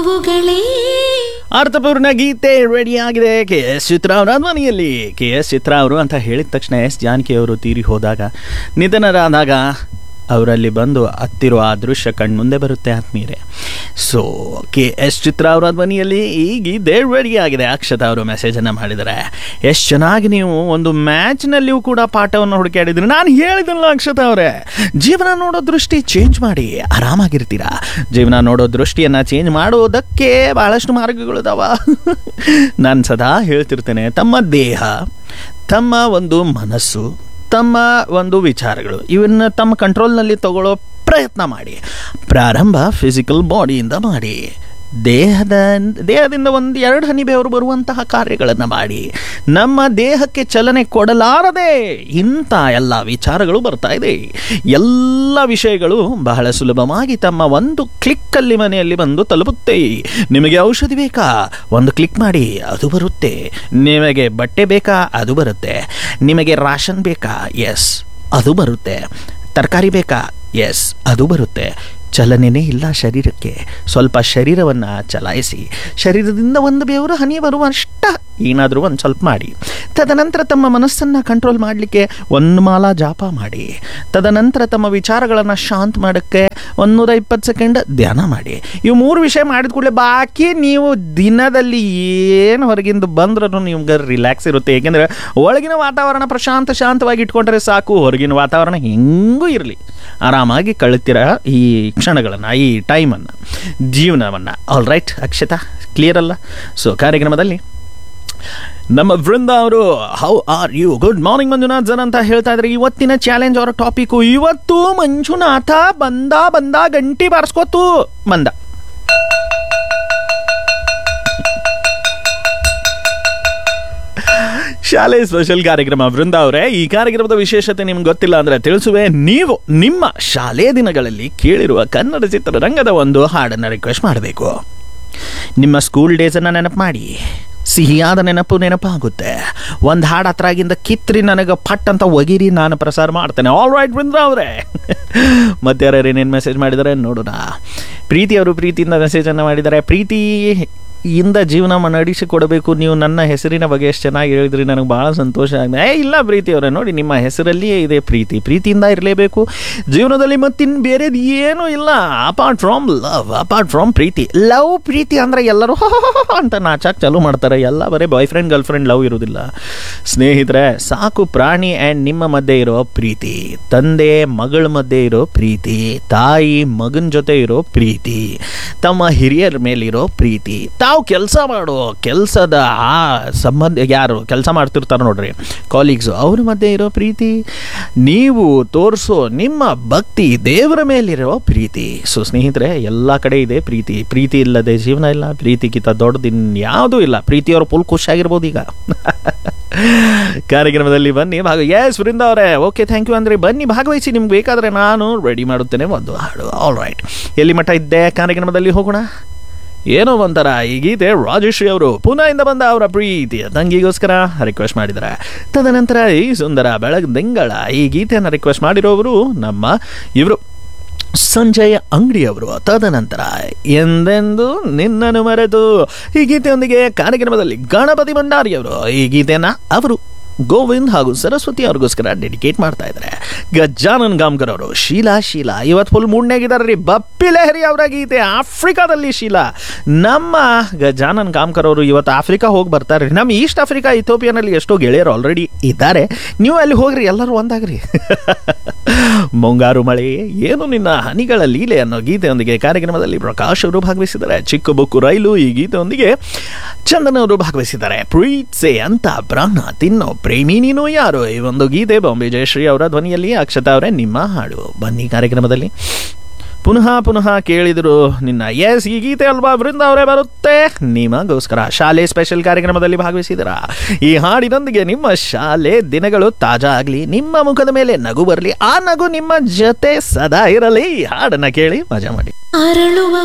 ಅವುಗಳೇ ಅರ್ಥಪೂರ್ಣ ಗೀತೆ ರೆಡಿ ಆಗಿದೆ ಕೆ ಎಸ್ ಚಿತ್ರ ಅವರ ಧ್ವನಿಯಲ್ಲಿ ಕೆ ಎಸ್ ಚಿತ್ರ ಅವರು ಅಂತ ಹೇಳಿದ ತಕ್ಷಣ ಎಸ್ ಜಾನಕಿ ಅವರು ತೀರಿ ಹೋದಾಗ ನಿಧನರಾದಾಗ ಅವರಲ್ಲಿ ಬಂದು ಹತ್ತಿರುವ ಆ ದೃಶ್ಯ ಕಣ್ಮುಂದೆ ಬರುತ್ತೆ ಆತ್ಮೀಯರೇ ಸೊ ಕೆ ಎಸ್ ಚಿತ್ರ ಅವರ ಧ್ವನಿಯಲ್ಲಿ ಈ ಗೀತೆ ರೆಡಿ ಆಗಿದೆ ಅಕ್ಷತಾ ಅವರು ಮೆಸೇಜನ್ನು ಮಾಡಿದ್ದಾರೆ ಎಷ್ಟು ಚೆನ್ನಾಗಿ ನೀವು ಒಂದು ಮ್ಯಾಚ್ನಲ್ಲಿಯೂ ಕೂಡ ಪಾಠವನ್ನು ಹುಡುಕಾಡಿದ್ರಿ ನಾನು ಹೇಳಿದಲ್ಲ ಅಕ್ಷತಾ ಅವರೇ ಜೀವನ ನೋಡೋ ದೃಷ್ಟಿ ಚೇಂಜ್ ಮಾಡಿ ಆರಾಮಾಗಿರ್ತೀರಾ ಜೀವನ ನೋಡೋ ದೃಷ್ಟಿಯನ್ನು ಚೇಂಜ್ ಮಾಡೋದಕ್ಕೆ ಬಹಳಷ್ಟು ಮಾರ್ಗಗಳಿದಾವ ನಾನು ಸದಾ ಹೇಳ್ತಿರ್ತೇನೆ ತಮ್ಮ ದೇಹ ತಮ್ಮ ಒಂದು ಮನಸ್ಸು ತಮ್ಮ ಒಂದು ವಿಚಾರಗಳು ಇವನ್ನ ತಮ್ಮ ಕಂಟ್ರೋಲ್ನಲ್ಲಿ ತಗೊಳ್ಳೋ ಪ್ರಯತ್ನ ಮಾಡಿ ಪ್ರಾರಂಭ ಫಿಸಿಕಲ್ ಬಾಡಿಯಿಂದ ಮಾಡಿ ದೇಹದ ದೇಹದಿಂದ ಒಂದು ಎರಡು ಹನಿ ಬೆವರು ಬರುವಂತಹ ಕಾರ್ಯಗಳನ್ನು ಮಾಡಿ ನಮ್ಮ ದೇಹಕ್ಕೆ ಚಲನೆ ಕೊಡಲಾರದೆ ಇಂಥ ಎಲ್ಲ ವಿಚಾರಗಳು ಬರ್ತಾ ಇದೆ ಎಲ್ಲ ವಿಷಯಗಳು ಬಹಳ ಸುಲಭವಾಗಿ ತಮ್ಮ ಒಂದು ಕ್ಲಿಕ್ಕಲ್ಲಿ ಮನೆಯಲ್ಲಿ ಬಂದು ತಲುಪುತ್ತೆ ನಿಮಗೆ ಔಷಧಿ ಬೇಕಾ ಒಂದು ಕ್ಲಿಕ್ ಮಾಡಿ ಅದು ಬರುತ್ತೆ ನಿಮಗೆ ಬಟ್ಟೆ ಬೇಕಾ ಅದು ಬರುತ್ತೆ ನಿಮಗೆ ರಾಷನ್ ಬೇಕಾ ಎಸ್ ಅದು ಬರುತ್ತೆ ತರಕಾರಿ ಬೇಕಾ ಎಸ್ ಅದು ಬರುತ್ತೆ ಚಲನೆನೇ ಇಲ್ಲ ಶರೀರಕ್ಕೆ ಸ್ವಲ್ಪ ಶರೀರವನ್ನು ಚಲಾಯಿಸಿ ಶರೀರದಿಂದ ಒಂದು ಬೆವರು ಹನಿ ಬರುವಷ್ಟ ಏನಾದರೂ ಒಂದು ಸ್ವಲ್ಪ ಮಾಡಿ ತದನಂತರ ತಮ್ಮ ಮನಸ್ಸನ್ನು ಕಂಟ್ರೋಲ್ ಮಾಡಲಿಕ್ಕೆ ಒಂದು ಮಾಲ ಜಾಪ ಮಾಡಿ ತದನಂತರ ತಮ್ಮ ವಿಚಾರಗಳನ್ನು ಶಾಂತ ಮಾಡೋಕ್ಕೆ ಒಂದೂರ ಇಪ್ಪತ್ತು ಸೆಕೆಂಡ್ ಧ್ಯಾನ ಮಾಡಿ ಇವು ಮೂರು ವಿಷಯ ಮಾಡಿದ ಕೂಡಲೇ ಬಾಕಿ ನೀವು ದಿನದಲ್ಲಿ ಏನು ಹೊರಗಿಂದ ಬಂದ್ರೂ ನಿಮ್ಗೆ ರಿಲ್ಯಾಕ್ಸ್ ಇರುತ್ತೆ ಏಕೆಂದರೆ ಒಳಗಿನ ವಾತಾವರಣ ಪ್ರಶಾಂತ ಶಾಂತವಾಗಿ ಇಟ್ಕೊಂಡ್ರೆ ಸಾಕು ಹೊರಗಿನ ವಾತಾವರಣ ಹೆಂಗೂ ಇರಲಿ ಆರಾಮಾಗಿ ಕಳಿತೀರ ಈ ಕ್ಷಣಗಳನ್ನು ಈ ಟೈಮನ್ನು ಜೀವನವನ್ನು ಆಲ್ ರೈಟ್ ಅಕ್ಷತಾ ಕ್ಲಿಯರ್ ಅಲ್ಲ ಸೊ ಕಾರ್ಯಕ್ರಮದಲ್ಲಿ ನಮ್ಮ ವೃಂದ ಅವರು how are you good morning Manjunath ಜನ್ ಅಂತ ಹೇಳ್ತಾ ಇದ್ರೆ ಇವತ್ತಿನ ಚಾಲೆಂಜ್ ಅವರ ಟಾಪಿಕ್ ಇವತ್ತು ಮಂಜುನಾಥ ಬಂದ ಬಂದ ಗಂಟಿ ಬಾರಿಸ್ಕೋತು ಬಂದ ಶಾಲೆ ಸ್ಪೆಷಲ್ ಕಾರ್ಯಕ್ರಮ ವೃಂದ ಅವರೇ ಈ ಕಾರ್ಯಕ್ರಮದ ವಿಶೇಷತೆ ನಿಮ್ಗೆ ಗೊತ್ತಿಲ್ಲ ಅಂದ್ರೆ ತಿಳಿಸುವೆ ನೀವು ನಿಮ್ಮ ಶಾಲೆಯ ದಿನಗಳಲ್ಲಿ ಕೇಳಿರುವ ಕನ್ನಡ ಚಿತ್ರರಂಗದ ಒಂದು ಹಾಡನ್ನು ರಿಕ್ವೆಸ್ಟ್ ಮಾಡಬೇಕು ನಿಮ್ಮ ಸ್ಕೂಲ್ ಡೇಸನ್ನು ನೆನಪು ಮಾಡಿ ಸಿಹಿಯಾದ ನೆನಪು ನೆನಪಾಗುತ್ತೆ ಒಂದು ಹಾಡು ಹತ್ರಾಗಿಂದ ಕಿತ್ರಿ ನನಗೆ ಪಟ್ ಅಂತ ಒಗಿರಿ ನಾನು ಪ್ರಸಾರ ಮಾಡ್ತೇನೆ ಆಲ್ ರೈಟ್ ಬೃಂದ್ರ ಅವರೇ ಮತ್ತೆ ಯಾರು ಏನೇನು ಮೆಸೇಜ್ ಮಾಡಿದ್ದಾರೆ ನೋಡೋಣ ಪ್ರೀತಿ ಅವರು ಪ್ರೀತಿಯಿಂದ ಮೆಸೇಜನ್ನು ಮಾಡಿದ್ದಾರೆ ಪ್ರೀತಿ ಇಂದ ಜೀವನ ನಡೆಸಿಕೊಡಬೇಕು ನೀವು ನನ್ನ ಹೆಸರಿನ ಬಗ್ಗೆ ಎಷ್ಟು ಚೆನ್ನಾಗಿ ಹೇಳಿದ್ರಿ ನನಗೆ ಭಾಳ ಸಂತೋಷ ಆಗಿದೆ ಏ ಇಲ್ಲ ಪ್ರೀತಿ ಅವರೇ ನೋಡಿ ನಿಮ್ಮ ಹೆಸರಲ್ಲಿಯೇ ಇದೆ ಪ್ರೀತಿ ಪ್ರೀತಿಯಿಂದ ಇರಲೇಬೇಕು ಜೀವನದಲ್ಲಿ ಮತ್ತಿನ್ ಬೇರೆದು ಏನೂ ಇಲ್ಲ apart from love apart from ಪ್ರೀತಿ ಲವ್ ಪ್ರೀತಿ ಅಂದರೆ ಎಲ್ಲರೂ ಅಂತ ನಾಚಾಕ್ ಚಾಲು ಮಾಡ್ತಾರೆ ಎಲ್ಲ ಬರೀ boyfriend girlfriend love ಇರೋದಿಲ್ಲ ಸ್ನೇಹಿತರೆ ಸಾಕು ಪ್ರಾಣಿ ಆ್ಯಂಡ್ ನಿಮ್ಮ ಮಧ್ಯೆ ಇರೋ ಪ್ರೀತಿ ತಂದೆ ಮಗಳ ಮಧ್ಯೆ ಇರೋ ಪ್ರೀತಿ ತಾಯಿ ಮಗನ ಜೊತೆ ಇರೋ ಪ್ರೀತಿ ತಮ್ಮ ಹಿರಿಯರ ಮೇಲಿರೋ ಪ್ರೀತಿ ತಾವು ಕೆಲಸ ಮಾಡೋ ಕೆಲಸದ ಆ ಸಂಬಂಧ ಯಾರು ಕೆಲಸ ಮಾಡ್ತಿರ್ತಾರೆ ನೋಡ್ರಿ ಕಾಲೀಗ್ಸು ಅವ್ರ ಮಧ್ಯೆ ಇರೋ ಪ್ರೀತಿ ನೀವು ತೋರಿಸೋ ನಿಮ್ಮ ಭಕ್ತಿ ದೇವರ ಮೇಲಿರೋ ಪ್ರೀತಿ ಸೊ ಸ್ನೇಹಿತರೆ ಎಲ್ಲ ಕಡೆ ಇದೆ ಪ್ರೀತಿ ಪ್ರೀತಿ ಇಲ್ಲದೆ ಜೀವನ ಇಲ್ಲ ಪ್ರೀತಿಗಿಂತ ದೊಡ್ಡದು ಇನ್ಯಾವುದೂ ಇಲ್ಲ ಪ್ರೀತಿಯವರು ಫುಲ್ ಖುಷಿಯಾಗಿರ್ಬೋದು ಈಗ ಕಾರ್ಯಕ್ರಮದಲ್ಲಿ ಬನ್ನಿ ಭಾಗ ಎಸ್ ವೃಂದ ಅವರೇ ಓಕೆ ಥ್ಯಾಂಕ್ ಯು ಅಂದರೆ ಬನ್ನಿ ಭಾಗವಹಿಸಿ ನಿಮ್ಗೆ ಬೇಕಾದರೆ ನಾನು ರೆಡಿ ಮಾಡುತ್ತೇನೆ ಒಂದು ಹಾಡು ಆಲ್ ರೈಟ್ ಎಲ್ಲಿ ಮಠ ಇದ್ದೆ ಕಾರ್ಯಕ್ರಮದಲ್ಲಿ ಹೋಗೋಣ ಏನೋ ಒಂಥರ ಈ ಗೀತೆ ರಾಜಶ್ರೀ ಅವರು ಪುನಾಯಿಂದ ಬಂದ ಅವರ ಪ್ರೀತಿಯ ತಂಗಿಗೋಸ್ಕರ ರಿಕ್ವೆಸ್ಟ್ ಮಾಡಿದ್ದಾರೆ ತದನಂತರ ಈ ಸುಂದರ ಬೆಳಗ್ದಿಂಗಳ ಈ ಗೀತೆಯನ್ನು ರಿಕ್ವೆಸ್ಟ್ ಮಾಡಿರೋರು ನಮ್ಮ ಇವರು ಸಂಜಯ್ ಅಂಗಡಿಯವರು ತದನಂತರ ಎಂದೆಂದು ನಿನ್ನನ್ನು ಮರೆತು ಈ ಗೀತೆಯೊಂದಿಗೆ ಕಾರ್ಯಕ್ರಮದಲ್ಲಿ ಗಣಪತಿ ಭಂಡಾರಿಯವರು ಈ ಗೀತೆಯನ್ನು ಅವರು ಗೋವಿಂದ್ ಹಾಗೂ ಸರಸ್ವತಿ ಅವ್ರಿಗೋಸ್ಕರ ಡೆಡಿಕೇಟ್ ಮಾಡ್ತಾ ಇದ್ದಾರೆ ಗಜಾನನ್ ಗಾಮ್ಕರ್ ಅವರು ಶೀಲಾ ಶೀಲಾ ಇವತ್ತು ಫುಲ್ ಮೂಡ್ನಾಗಿದ್ದಾರೆ ರೀ ಬಪ್ಪಿ ಲೆಹರಿ ಅವರ ಗೀತೆ ಆಫ್ರಿಕಾದಲ್ಲಿ ಶೀಲಾ ನಮ್ಮ ಗಜಾನನ್ ಗಾಮ್ಕರ್ ಅವರು ಇವತ್ತು ಆಫ್ರಿಕಾ ಹೋಗಿ ಬರ್ತಾರೆ ರೀ ನಮ್ಮ ಈಸ್ಟ್ ಆಫ್ರಿಕಾ ಇಥೋಪಿಯಾನಲ್ಲಿ ಎಷ್ಟೋ ಗೆಳೆಯರು ಆಲ್ರೆಡಿ ಇದ್ದಾರೆ ನೀವು ಅಲ್ಲಿ ಹೋಗ್ರಿ ಎಲ್ಲರೂ ಒಂದಾಗ್ರಿ ಮುಂಗಾರು ಮಳೆ ಏನು ನಿನ್ನ ಹನಿಗಳ ಲೀಲೆ ಅನ್ನೋ ಗೀತೆಯೊಂದಿಗೆ ಕಾರ್ಯಕ್ರಮದಲ್ಲಿ ಪ್ರಕಾಶ್ ಅವರು ಭಾಗವಹಿಸಿದ್ದಾರೆ ಚಿಕ್ಕ ಬೊಕ್ಕು ರೈಲು ಈ ಗೀತೆಯೊಂದಿಗೆ ಚಂದನ್ ಅವರು ಭಾಗವಹಿಸಿದ್ದಾರೆ ಪ್ರೀತ್ಸೆ ಅಂತ ಪ್ರಾಣ ತಿನ್ನೋ ಪ್ರೇಮಿ ನೀನು ಯಾರು ಈ ಒಂದು ಗೀತೆ ಬಾಂಬೆ ಜಯಶ್ರೀ ಅವರ ಧ್ವನಿಯಲ್ಲಿ ಅಕ್ಷತಾ ಅವರೇ ನಿಮ್ಮ ಹಾಡು ಬನ್ನಿ ಕಾರ್ಯಕ್ರಮದಲ್ಲಿ ಪುನಃ ಪುನಃ ಕೇಳಿದರು ನಿನ್ನ ಎಸ್ ಈ ಗೀತೆ ಅಲ್ವಾ ವೃಂದ ಅವರೇ ಬರುತ್ತೆ ನಿಮಗೋಸ್ಕರ ಶಾಲೆ ಸ್ಪೆಷಲ್ ಕಾರ್ಯಕ್ರಮದಲ್ಲಿ ಭಾಗವಹಿಸಿದರ ಈ ಹಾಡಿನೊಂದಿಗೆ ನಿಮ್ಮ ಶಾಲೆ ದಿನಗಳು ತಾಜಾ ಆಗಲಿ ನಿಮ್ಮ ಮುಖದ ಮೇಲೆ ನಗು ಬರಲಿ ಆ ನಗು ನಿಮ್ಮ ಜೊತೆ ಸದಾ ಇರಲಿ ಈ ಹಾಡನ್ನ ಕೇಳಿ ಮಜಾ ಮಾಡಿ ಅರಳುವ